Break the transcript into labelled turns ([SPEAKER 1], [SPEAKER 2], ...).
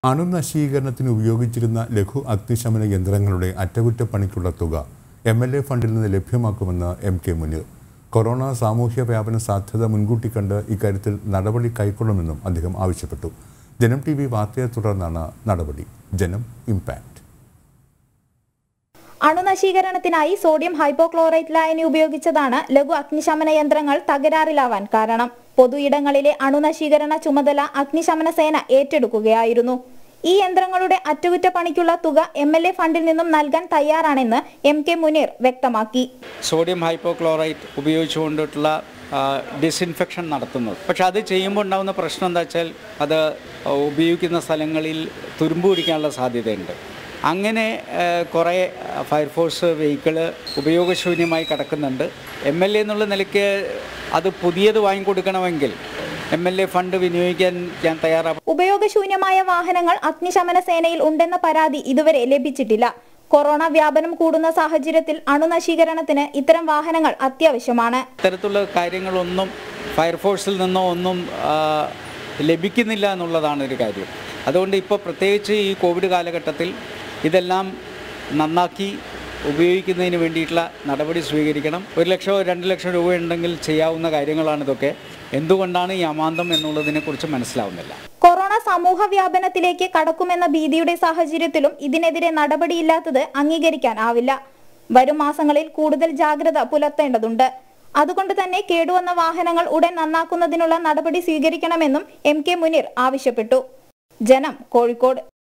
[SPEAKER 1] അണുനശീകരണത്തിന് ഉപയോഗിച്ചിരുന്ന ലഘു അഗ്നിശമന യന്ത്രങ്ങളുടെ അറ്റകുറ്റപ്പണിക്കുള്ള തുക എം എൽ എ ഫണ്ടിൽ നിന്ന് ലഭ്യമാക്കുമെന്ന് എം കെ മുനീർ കൊറോണ സാമൂഹ്യ വ്യാപന സാധ്യത മുൻകൂട്ടി കണ്ട് ഇക്കാര്യത്തിൽ നടപടി കൈക്കൊള്ളുമെന്നും അദ്ദേഹം ആവശ്യപ്പെട്ടു ജനം ടി വി വാർത്തയെ തുടർന്നാണ് നടപടി ജനം ഇമ്പാക്ട്
[SPEAKER 2] അണുനശീകരണത്തിനായി സോഡിയം ഹൈപ്പോക്ലോറൈറ്റ് ലായനി ഉപയോഗിച്ചതാണ് ലഘു അഗ്നിശമന യന്ത്രങ്ങൾ തകരാറിലാവാൻ കാരണം പൊതു ഇടങ്ങളിലെ അണുനശീകരണ ചുമതല അഗ്നിശമന സേന ഏറ്റെടുക്കുകയായിരുന്നു ഈ യന്ത്രങ്ങളുടെ അറ്റകുറ്റപ്പണിക്കുള്ള തുക എം എൽ എ ഫണ്ടിൽ നിന്നും നൽകാൻ തയ്യാറാണെന്ന് എം കെ മുനീർ വ്യക്തമാക്കി
[SPEAKER 3] സോഡിയം ഹൈപ്പോക്ലോറൈറ്റ് ഉപയോഗിച്ചുകൊണ്ടിട്ടുള്ള ഡിസിൻഫെക്ഷൻ നടത്തുന്നത് പക്ഷെ അത് ചെയ്യുമ്പോൾ ഉണ്ടാകുന്ന പ്രശ്നം എന്താ വെച്ചാൽ അത് ഉപയോഗിക്കുന്ന സ്ഥലങ്ങളിൽ തുരുമ്പ് പിടിക്കാനുള്ള സാധ്യതയുണ്ട് അങ്ങനെ കുറേ ഫയർഫോഴ്സ് വെഹിക്കിള് ഉപയോഗശൂന്യമായി കിടക്കുന്നുണ്ട് എം എൽ എ എന്നുള്ള നിലയ്ക്ക് അത് പുതിയത് വാങ്ങിക്കൊടുക്കണമെങ്കിൽ എം എൽ എ ഫണ്ട് വിനിയോഗിക്കാൻ ഞാൻ തയ്യാറാണ്
[SPEAKER 2] ഉപയോഗശൂന്യമായ വാഹനങ്ങൾ അഗ്നിശമന സേനയിൽ ഉണ്ടെന്ന പരാതി ഇതുവരെ ലഭിച്ചിട്ടില്ല കൊറോണ വ്യാപനം കൂടുന്ന സാഹചര്യത്തിൽ അണുനശീകരണത്തിന് ഇത്തരം വാഹനങ്ങൾ അത്യാവശ്യമാണ്
[SPEAKER 3] ഇത്തരത്തിലുള്ള കാര്യങ്ങളൊന്നും ഫയർഫോഴ്സിൽ നിന്നോ ഒന്നും ആ, ലഭിക്കുന്നില്ല എന്നുള്ളതാണ് ഒരു കാര്യം അതുകൊണ്ട് ഇപ്പോൾ പ്രത്യേകിച്ച് ഈ കോവിഡ് കാലഘട്ടത്തിൽ ഇതെല്ലാം നന്നാക്കി ഉപയോഗിക്കുന്നതിന് വേണ്ടിയിട്ടുള്ള നടപടി സ്വീകരിക്കണം ഒരു ലക്ഷമോ രണ്ട് ലക്ഷം രൂപ ഉണ്ടെങ്കിൽ ചെയ്യാവുന്ന കാര്യങ്ങളാണ് ഇതൊക്കെ എന്തുകൊണ്ടാണ് ഈ അമാന്തം എന്നുള്ളതിനെക്കുറിച്ച് മനസ്സിലാവുന്നില്ല
[SPEAKER 2] കൊറോണ സമൂഹ വ്യാപനത്തിലേക്ക് കടക്കുമെന്ന ഭീതിയുടെ സാഹചര്യത്തിലും ഇതിനെതിരെ നടപടിയില്ലാത്തത് അംഗീകരിക്കാനാവില്ല വരും മാസങ്ങളിൽ കൂടുതൽ ജാഗ്രത പുലർത്തേണ്ടതുണ്ട് അതുകൊണ്ട് തന്നെ കേടുവന്ന വാഹനങ്ങൾ ഉടൻ നന്നാക്കുന്നതിനുള്ള നടപടി സ്വീകരിക്കണമെന്നും എം കെ മുനീർ ആവശ്യപ്പെട്ടു ജനം കോഴിക്കോട്